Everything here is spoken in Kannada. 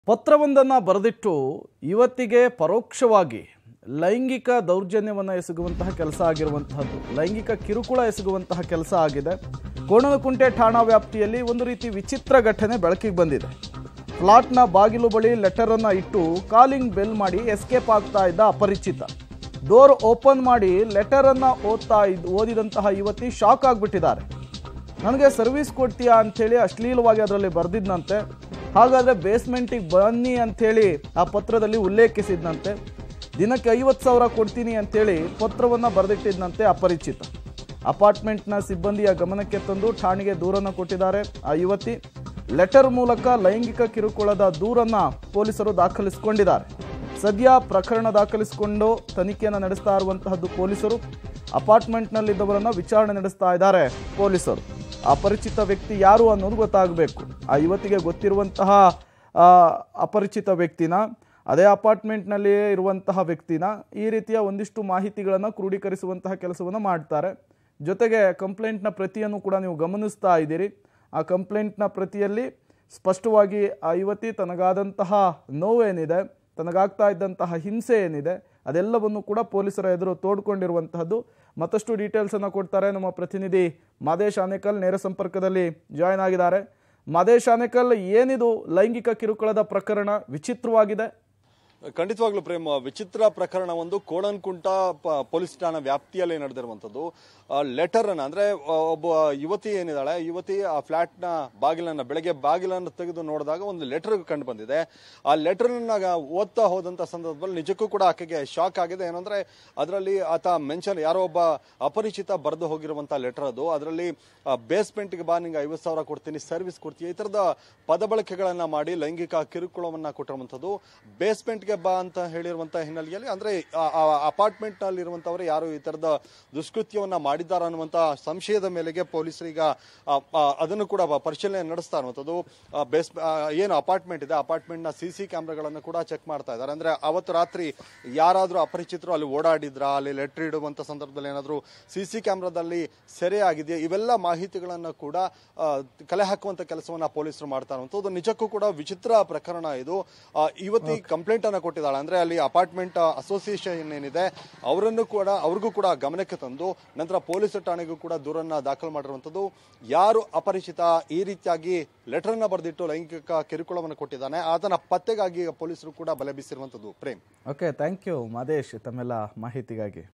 ಪತ್ರವೊಂದನ್ನು ಬರೆದಿಟ್ಟು ಇವತ್ತಿಗೆ ಪರೋಕ್ಷವಾಗಿ ಲೈಂಗಿಕ ದೌರ್ಜನ್ಯವನ್ನು ಎಸಗುವಂತಹ ಕೆಲಸ ಆಗಿರುವಂತಹದ್ದು ಲೈಂಗಿಕ ಕಿರುಕುಳ ಎಸಗುವಂತಹ ಕೆಲಸ ಆಗಿದೆ ಕೋಣನಕುಂಟೆ ಠಾಣಾ ವ್ಯಾಪ್ತಿಯಲ್ಲಿ ಒಂದು ರೀತಿ ವಿಚಿತ್ರ ಘಟನೆ ಬೆಳಕಿಗೆ ಬಂದಿದೆ ಫ್ಲಾಟ್ನ ಬಾಗಿಲು ಬಳಿ ಲೆಟರನ್ನು ಇಟ್ಟು ಕಾಲಿಂಗ್ ಬೆಲ್ ಮಾಡಿ ಎಸ್ಕೇಪ್ ಆಗ್ತಾ ಇದ್ದ ಅಪರಿಚಿತ ಡೋರ್ ಓಪನ್ ಮಾಡಿ ಲೆಟರನ್ನು ಓದ್ತಾ ಇದ್ ಓದಿದಂತಹ ಯುವತಿ ಶಾಕ್ ಆಗಿಬಿಟ್ಟಿದ್ದಾರೆ ನನಗೆ ಸರ್ವಿಸ್ ಕೊಡ್ತೀಯಾ ಅಂಥೇಳಿ ಅಶ್ಲೀಲವಾಗಿ ಅದರಲ್ಲಿ ಬರೆದಿದ್ನಂತೆ ಹಾಗಾದರೆ ಬೇಸ್ಮೆಂಟಿಗೆ ಬನ್ನಿ ಅಂಥೇಳಿ ಆ ಪತ್ರದಲ್ಲಿ ಉಲ್ಲೇಖಿಸಿದ್ನಂತೆ ದಿನಕ್ಕೆ ಐವತ್ತು ಸಾವಿರ ಕೊಡ್ತೀನಿ ಅಂಥೇಳಿ ಪತ್ರವನ್ನು ಬರೆದಿಟ್ಟಿದ್ನಂತೆ ಅಪರಿಚಿತ ಅಪಾರ್ಟ್ಮೆಂಟ್ನ ಸಿಬ್ಬಂದಿಯ ಗಮನಕ್ಕೆ ತಂದು ಠಾಣೆಗೆ ದೂರನ್ನು ಕೊಟ್ಟಿದ್ದಾರೆ ಆ ಯುವತಿ ಲೆಟರ್ ಮೂಲಕ ಲೈಂಗಿಕ ಕಿರುಕುಳದ ದೂರನ್ನು ಪೊಲೀಸರು ದಾಖಲಿಸಿಕೊಂಡಿದ್ದಾರೆ ಸದ್ಯ ಪ್ರಕರಣ ದಾಖಲಿಸಿಕೊಂಡು ತನಿಖೆಯನ್ನು ನಡೆಸ್ತಾ ಇರುವಂತಹದ್ದು ಪೊಲೀಸರು ಅಪಾರ್ಟ್ಮೆಂಟ್ನಲ್ಲಿದ್ದವರನ್ನ ವಿಚಾರಣೆ ನಡೆಸ್ತಾ ಇದ್ದಾರೆ ಪೊಲೀಸರು ಅಪರಿಚಿತ ವ್ಯಕ್ತಿ ಯಾರು ಅನ್ನೋದು ಗೊತ್ತಾಗಬೇಕು ಆ ಯುವತಿಗೆ ಗೊತ್ತಿರುವಂತಹ ಆ, ಅಪರಿಚಿತ ವ್ಯಕ್ತಿನ ಅದೇ ಅಪಾರ್ಟ್ಮೆಂಟ್ನಲ್ಲಿಯೇ ಇರುವಂತಹ ವ್ಯಕ್ತಿನ ಈ ರೀತಿಯ ಒಂದಿಷ್ಟು ಮಾಹಿತಿಗಳನ್ನು ಕ್ರೋಢೀಕರಿಸುವಂತಹ ಕೆಲಸವನ್ನು ಮಾಡ್ತಾರೆ ಜೊತೆಗೆ ಕಂಪ್ಲೇಂಟ್ನ ಪ್ರತಿಯನ್ನು ಕೂಡ ನೀವು ಗಮನಿಸ್ತಾ ಇದ್ದೀರಿ ಆ ಕಂಪ್ಲೇಂಟ್ನ ಪ್ರತಿಯಲ್ಲಿ ಸ್ಪಷ್ಟವಾಗಿ ಆ ಯುವತಿ ತನಗಾದಂತಹ ನೋವೇನಿದೆ ತನಗಾಗ್ತಾ ಇದ್ದಂತಹ ಹಿಂಸೆ ಏನಿದೆ ಅದೆಲ್ಲವನ್ನು ಕೂಡ ಪೊಲೀಸರ ಎದುರು ತೋಡ್ಕೊಂಡಿರುವಂತಹದ್ದು ಮತ್ತಷ್ಟು ಡೀಟೇಲ್ಸನ್ನು ಕೊಡ್ತಾರೆ ನಮ್ಮ ಪ್ರತಿನಿಧಿ ಮಾದೇಶ್ ಆನೇಕಲ್ ನೇರ ಸಂಪರ್ಕದಲ್ಲಿ ಜಾಯ್ನ್ ಆಗಿದ್ದಾರೆ ಮಾದೇಶ್ ಆನೇಕಲ್ ಏನಿದು ಲೈಂಗಿಕ ಕಿರುಕುಳದ ಪ್ರಕರಣ ವಿಚಿತ್ರವಾಗಿದೆ ಖಂಡಿತವಾಗ್ಲೂ ಪ್ರೇಮ್ ವಿಚಿತ್ರ ಪ್ರಕರಣ ಒಂದು ಕೋಣನ್ಕುಂಟ ಪ- ಪೊಲೀಸ್ ಠಾಣಾ ವ್ಯಾಪ್ತಿಯಲ್ಲಿ ನಡೆದಿರುವಂತದ್ದು ಲೆಟರ್ ಅನ್ನ ಅಂದ್ರೆ ಆ, ಒಬ್ಬ ಯುವತಿ ಏನಿದ್ದಾಳೆ ಯುವತಿ ಆ ಫ್ಲಾಟ್ ನ ಬಾಗಿಲನ್ನ ಬೆಳಗ್ಗೆ ಬಾಗಿಲನ್ನು ತೆಗೆದು ನೋಡಿದಾಗ ಒಂದು ಲೆಟರ್ ಕಂಡು ಬಂದಿದೆ ಆ ಲೆಟರ್ ಓದ್ತಾ ಹೋದಂತ ಸಂದರ್ಭದಲ್ಲಿ ನಿಜಕ್ಕೂ ಕೂಡ ಆಕೆಗೆ ಶಾಕ್ ಆಗಿದೆ ಏನಂದ್ರೆ ಅದರಲ್ಲಿ ಆತ ಮೆನ್ಷನ್ ಯಾರೋ ಒಬ್ಬ ಅಪರಿಚಿತ ಬರೆದು ಹೋಗಿರುವಂತ ಲೆಟರ್ ಅದು ಅದರಲ್ಲಿ ಬೇಸ್ಮೆಂಟ್ಗೆ ಬಾ ನಿಂಗೆ ಐವತ್ತು ಸಾವಿರ ಕೊಡ್ತೀನಿ ಸರ್ವಿಸ್ ಕೊಡ್ತೀನಿ ಈ ತರದ ಪದ ಬಳಕೆಗಳನ್ನ ಮಾಡಿ ಲೈಂಗಿಕ ಕಿರುಕುಳವನ್ನ ಕೊಟ್ಟಿರುವಂತದ್ದು ಬೇಸ್ಮೆಂಟ್ಗೆ ಬಾ ಅಂತ ಹೇಳಿರುವಂತ ಹಿನ್ನೆಲೆಯಲ್ಲಿ ಅಂದ್ರೆ ಅಪಾರ್ಟ್ಮೆಂಟ್ ನಲ್ಲಿ ಇರುವಂತವರು ಯಾರು ಈ ತರದ ದುಷ್ಕೃತ್ಯವನ್ನ ಮಾಡಿದ್ದಾರೆ ಅನ್ನುವಂತ ಸಂಶಯದ ಮೇಲೆಗೆ ಪೊಲೀಸರೀಗ ಆ, ಆ, ಅದನ್ನು ಕೂಡ ಪರಿಶೀಲನೆ ನಡೆಸ್ತಾ ಇರುವಂತದ್ದು ಬೇಸ್ ಆ, ಏನು ಅಪಾರ್ಟ್ಮೆಂಟ್ ಇದೆ ಅಪಾರ್ಟ್ಮೆಂಟ್ ನ ಸಿ ಸಿ ಕ್ಯಾಮ್ರಾಗಳನ್ನು ಕೂಡ ಚೆಕ್ ಮಾಡ್ತಾ ಇದ್ದಾರೆ ಅಂದ್ರೆ ಅವತ್ತು ರಾತ್ರಿ ಯಾರಾದ್ರೂ ಅಪರಿಚಿತರು ಅಲ್ಲಿ ಓಡಾಡಿದ್ರ ಅಲ್ಲಿ ಲೆಟರ್ ಇಡುವಂತ ಸಂದರ್ಭದಲ್ಲಿ ಏನಾದ್ರು ಸಿ ಸಿ ಕ್ಯಾಮ್ರಾದಲ್ಲಿ ಸೆರೆ ಆಗಿದೆಯಾ ಇವೆಲ್ಲ ಮಾಹಿತಿಗಳನ್ನ ಕೂಡ ಆ, ಕಲೆ ಹಾಕುವಂತ ಕೆಲಸವನ್ನ ಪೊಲೀಸರು ಮಾಡ್ತಾ ಇರುವಂತದ್ದು ನಿಜಕ್ಕೂ ಕೂಡ ವಿಚಿತ್ರ ಪ್ರಕರಣ ಇದು ಆ, ಯುವತಿ ಕಂಪ್ಲೇಂಟ್ ಅನ್ನ ಕೊಟ್ಟಿದ್ದಾಳೆ ಅಂದ್ರೆ ಅಲ್ಲಿ ಅಪಾರ್ಟ್ಮೆಂಟ್ ಅಸೋಸಿಯೇಷನ್ ಏನಿದೆ ಅವರನ್ನು ಕೂಡ ಅವ್ರಿಗೂ ಕೂಡ ಗಮನಕ್ಕೆ ತಂದು ನಂತರ ಪೊಲೀಸ್ ಠಾಣೆಗೂ ಕೂಡ ದೂರನ್ನ ದಾಖಲು ಮಾಡಿರುವಂತದ್ದು ಯಾರು ಅಪರಿಚಿತ ಈ ರೀತಿಯಾಗಿ ಲೆಟರ್ ಅನ್ನ ಬರೆದಿಟ್ಟು ಲೈಂಗಿಕ ಕಿರುಕುಳವನ್ನು ಕೊಟ್ಟಿದ್ದಾನೆ ಆತನ ಪತ್ತೆಗಾಗಿ ಪೊಲೀಸರು ಕೂಡ ಬಲೆ ಬೀಸಿರುವಂತದ್ದು Prem okay thank you Madesh ತಮ್ಮೆಲ್ಲ ಮಾಹಿತಿಗಾಗಿ